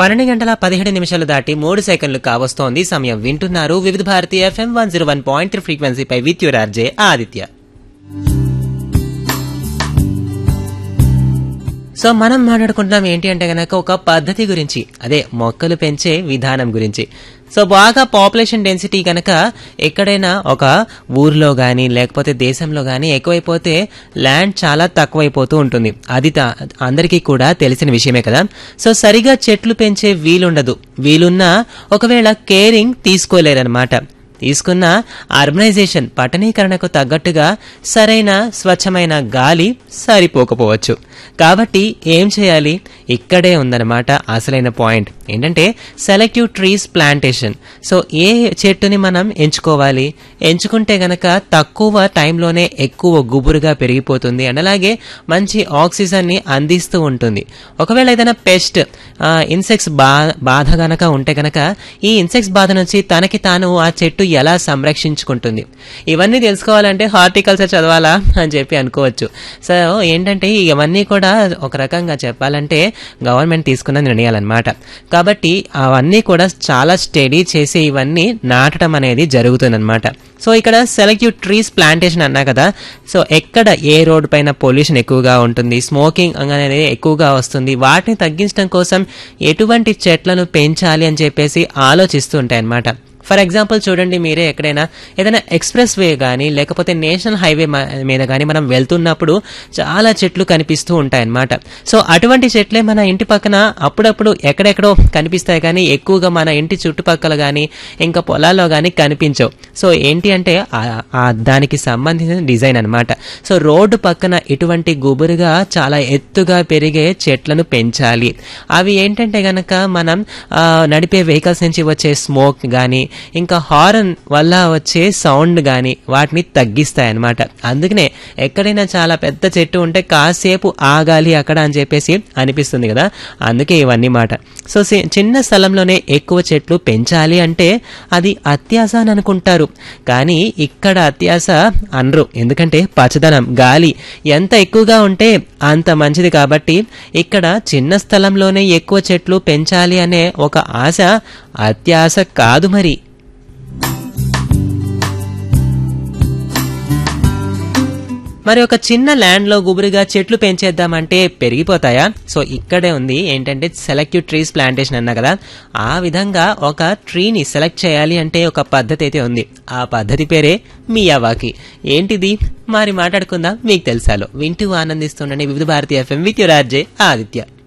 పన్నెండు గంటల పదిహేడు నిమిషాలు దాటి మూడు సెకండ్లు కావస్తోంది సమయం వింటున్నారు Vividh Bharati FM one zero one point three ఫ్రీక్వెన్సీపై with your RJ Aditya so మనం మాట్లాడుకుంటున్నాం ఏంటి అంటే గనక ఒక పద్ధతి గురించి అదే మొక్కలు పెంచే విధానం గురించి సో బాగా పాపులేషన్ డెన్సిటీ గనక ఎక్కడైనా ఒక ఊర్లో కానీ లేకపోతే దేశంలో కానీ ఎక్కువైపోతే ల్యాండ్ చాలా తక్కువైపోతూ ఉంటుంది అది త- అందరికీ కూడా తెలిసిన విషయమే కదా సో సరిగా చెట్లు పెంచే వీలుండదు వీలున్నా ఒకవేళ కేరింగ్ తీసుకోలేరన్నమాట తీసుకున్న అర్బనైజేషన్ పట్టణీకరణకు తగ్గట్టుగా సరైన స్వచ్ఛమైన గాలి సరిపోకపోవచ్చు కాబట్టి ఏం చేయాలి ఇక్కడే ఉందన్నమాట అసలైన పాయింట్ ఏంటంటే సెలెక్టివ్ ట్రీస్ ప్లాంటేషన్ సో ఏ చెట్టుని మనం ఎంచుకోవాలి ఎంచుకుంటే గనక తక్కువ టైంలోనే ఎక్కువ గుబురుగా పెరిగిపోతుంది అండ్ అలాగే మంచి ఆక్సిజన్ని అందిస్తూ ఉంటుంది ఒకవేళ ఏదైనా పెస్ట్ ఇన్సెక్ట్స్ బా బాధ గనక ఉంటే గనక ఈ ఇన్సెక్ట్స్ బాధ నుంచి తనకి తాను ఆ చెట్టు ఎలా సంరక్షించుకుంటుంది ఇవన్నీ తెలుసుకోవాలంటే హార్టికల్చర్ చదవాలా అని చెప్పి అనుకోవచ్చు సో ఏంటంటే ఇవన్నీ కూడా ఒక రకంగా చెప్పాలంటే గవర్నమెంట్ తీసుకున్న నిర్ణయాలన్నమాట కాబట్టి అవన్నీ కూడా చాలా స్టడీ చేసి ఇవన్నీ నాటడం అనేది జరుగుతుందన్నమాట సో ఇక్కడ సెలెక్టివ్ ట్రీస్ ప్లాంటేషన్ అన్నా కదా సో ఎక్కడ ఏ రోడ్ పైన పొల్యూషన్ ఎక్కువగా ఉంటుంది స్మోకింగ్ అనేది ఎక్కువగా వస్తుంది వాటిని తగ్గించడం కోసం ఎటువంటి చెట్లను పెంచాలి అని చెప్పేసి ఆలోచిస్తూ ఉంటాయి అన్నమాట ఫర్ ఎగ్జాంపుల్ చూడండి మీరే ఎక్కడైనా ఏదైనా ఎక్స్ప్రెస్ వే కానీ లేకపోతే నేషనల్ హైవే మ- మీద కానీ మనం వెళ్తున్నప్పుడు చాలా చెట్లు కనిపిస్తూ ఉంటాయన్నమాట సో అటువంటి చెట్లే మన ఇంటి పక్కన అప్పుడప్పుడు ఎక్కడెక్కడో కనిపిస్తాయి కానీ ఎక్కువగా మన ఇంటి చుట్టుపక్కల కానీ ఇంకా పొలాల్లో కానీ కనిపించవు సో ఏంటి అంటే ఆ- ఆ దానికి సంబంధించిన డిజైన్ అన్నమాట సో రోడ్డు పక్కన ఇటువంటి గుబురుగా చాలా ఎత్తుగా పెరిగే చెట్లను పెంచాలి అవి ఏంటంటే గనక మనం ఆ, నడిపే వెహికల్స్ నుంచి వచ్చే స్మోక్ కానీ ఇంకా హారన్ వల్ల వచ్చే సౌండ్ కానీ వాటిని తగ్గిస్తాయి అన్నమాట అందుకనే ఎక్కడైనా చాలా పెద్ద చెట్టు ఉంటే కాసేపు ఆగాలి అక్కడ అని చెప్పేసి అనిపిస్తుంది కదా అందుకే ఇవన్నీ మాట సో సి- చిన్న స్థలంలోనే ఎక్కువ చెట్లు పెంచాలి అంటే అది అత్యాస అని అనుకుంటారు కానీ ఇక్కడ అత్యాస అనరు ఎందుకంటే పచ్చదనం గాలి ఎంత ఎక్కువగా ఉంటే అంత మంచిది కాబట్టి ఇక్కడ చిన్న స్థలంలోనే ఎక్కువ చెట్లు పెంచాలి అనే ఒక ఆశ అత్యాశ కాదు మరి మరి ఒక చిన్న ల్యాండ్ లో గుబురుగా చెట్లు పెంచేద్దామంటే పెరిగిపోతాయా సో ఇక్కడే ఉంది ఏంటంటే సెలెక్టివ్ ట్రీస్ ప్లాంటేషన్ అన్నా కదా ఆ విధంగా ఒక ట్రీని సెలెక్ట్ చేయాలి అంటే ఒక పద్ధతి అయితే ఉంది ఆ పద్ధతి పేరే మియావాకి ఏంటిది మరి మాట్లాడుకుందాం మీకు తెలుసాలో వింటూ ఆనందిస్తుండండి Vividh Bharati FM with your RJ Aditya